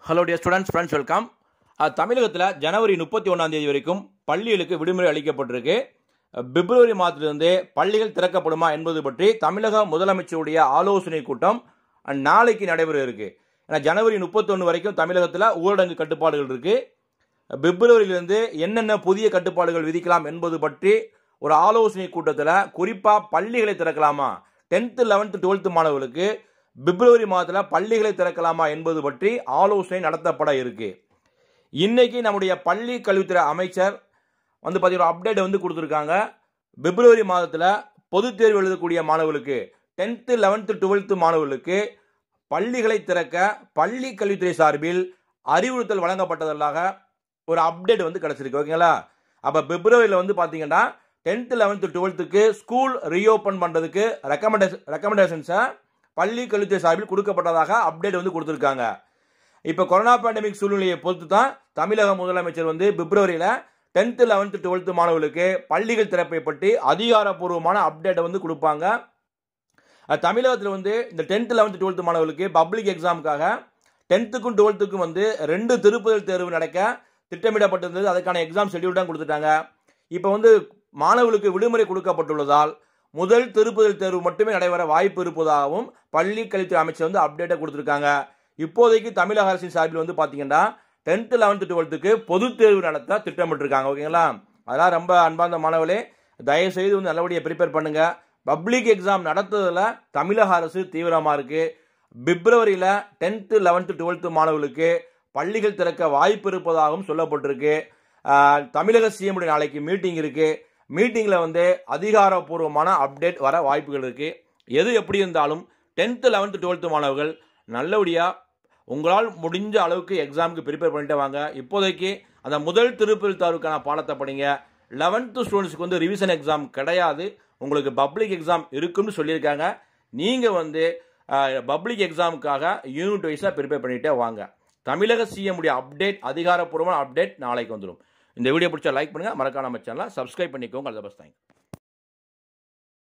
hello dear students friends welcome தமிழகத்தில் ஜனவரி முப்பத்தி ஒன்றாம் தேதி வரைக்கும் பள்ளிகளுக்கு விடுமுறை அளிக்கப்பட்டிருக்கு அஹ், பிப்ரவரி மாதத்திலிருந்து பள்ளிகள் திறக்கப்படுமா என்பது பற்றி தமிழக முதலமைச்சருடைய ஆலோசனை கூட்டம் அஹ், நாளைக்கு நடைபெற இருக்கு ஏன்னா ஜனவரி முப்பத்தொன்று வரைக்கும் தமிழகத்தில் ஊரடங்கு கட்டுப்பாடுகள் இருக்கு பிப்ரவரியிலிருந்து என்னென்ன புதிய கட்டுப்பாடுகள் விதிக்கலாம் என்பது பற்றி ஒரு ஆலோசனை கூட்டத்தில் குறிப்பாக பள்ளிகளை திறக்கலாமா டென்த்து லெவன்த்து டுவெல்த்து மாணவர்களுக்கு பிப்ரவரி மாதத்தில் பள்ளிகளை திறக்கலாமா என்பது பற்றி ஆலோசனை நடத்தப்பட இருக்கு இன்னைக்கு நம்முடைய பள்ளி கல்வித்துறை அமைச்சர் வந்து பார்த்தீங்கன்னா அப்டேட் வந்து கொடுத்துருக்காங்க பிப்ரவரி மாதத்தில் பொதுத் தேர்வு எழுதக்கூடிய மாணவர்களுக்கு டென்த்து லெவன்த்து டுவெல்த்து மாணவர்களுக்கு பள்ளிகளை திறக்க பள்ளி கல்வித்துறை சார்பில் அறிவுறுத்தல் வழங்கப்பட்டதாக ஒரு அப்டேட் வந்து கிடச்சிருக்கு ஓகேங்களா அப்போ பிப்ரவரியில் வந்து பார்த்தீங்கன்னா டென்த்து லெவன்த்து டுவெல்த்துக்கு ஸ்கூல் ரீஓப்பன் பண்ணுறதுக்கு ரெக்கமெண்டேஷன் ரெக்கமெண்டேஷன்ஸை பள்ளி கல்வித்துறை சார்பில் கொடுக்கப்பட்டதாக அப்டேட் வந்து கொடுத்துருக்காங்க இப்போ கொரோனா பேண்டமிக் சூழ்நிலையை பொறுத்து தான் தமிழக முதலமைச்சர் வந்து பிப்ரவரியில் டென்த்து லெவன்த்து டுவெல்த்து மாணவர்களுக்கு பள்ளிகள் திறப்பை பற்றி அதிகாரப்பூர்வமான அப்டேட்டை வந்து கொடுப்பாங்க அஹ் தமிழகத்தில் வந்து இந்த டென்த்து லெவன்த்து டுவெல்த்து மாணவர்களுக்கு பப்ளிக் எக்ஸாமுக்காக டென்த்துக்கும் டுவெல்த்துக்கும் வந்து ரெண்டு திருப்புதல் தேர்வு நடக்க திட்டமிடப்பட்டிருந்தது அதுக்கான எக்ஸாம் ஷெட்யூல் தான் கொடுத்துட்டாங்க இப்போ வந்து மாணவர்களுக்கு விடுமுறை கொடுக்கப்பட்டுள்ளதால் முதல் திருப்புதல் தேர்வு மட்டுமே நடைபெற வாய்ப்பு இருப்பதாகவும் பள்ளி கல்வித்துறை அமைச்சர் வந்து அப்டேட்டை கொடுத்துருக்காங்க இப்போதைக்கு தமிழக அரசின் சார்பில் வந்து பார்த்தீங்கன்னா டென்த்து லெவன்த்து டுவெல்த்துக்கு பொது தேர்வு நடத்த திட்டமிட்டிருக்காங்க ஓகேங்களா அதெல்லாம் ரொம்ப அன்பார்ந்த மாணவர்களே தயவு செய்து வந்து நல்லபடியாக ப்ரிப்பேர் பண்ணுங்க பப்ளிக் எக்ஸாம் நடத்துறதுல தமிழக அரசு தீவிரமாக இருக்கு பிப்ரவரியில் டென்த்து லெவன்த்து டுவெல்த்து மாணவர்களுக்கு பள்ளிகள் திறக்க வாய்ப்பு இருப்பதாகவும் சொல்லப்பட்டிருக்கு ஆஹ், தமிழக சிஎம் நாளைக்கு மீட்டிங் இருக்கு மீட்டிங்கில் வந்து அதிகாரப்பூர்வமான அப்டேட் வர வாய்ப்புகள் இருக்கு எது எப்படி இருந்தாலும் டென்த்து லெவன்த்து டுவெல்த்து மாணவர்கள் நல்லபடியாக உங்களால் முடிஞ்ச அளவுக்கு எக்ஸாமுக்கு ப்ரிப்பேர் பண்ணிட்டு வாங்க இப்போதைக்கு அந்த முதல் திருப்பல் தேர்வுக்கான பாடத்தை படிங்க லெவன்த்து ஸ்டூடெண்ட்ஸ்க்கு வந்து ரிவிஷன் எக்ஸாம் கிடையாது உங்களுக்கு பப்ளிக் எக்ஸாம் இருக்குன்னு சொல்லியிருக்காங்க நீங்கள் வந்து பப்ளிக் எக்ஸாமுக்காக யூனிட் வைஸாக ப்ரிப்பேர் பண்ணிகிட்டே வாங்க தமிழக சிஎம் உடைய அப்டேட் அதிகாரப்பூர்வமான அப்டேட் நாளைக்கு வந்துடும் இந்த வீடியோ பிடிச்சா லைக் பண்ணுங்கள் மறக்காம நம்ம சேனலை சப்ஸ்கிரைப் பண்ணிக்கோங்க அல்ல பஸ் தேங்க்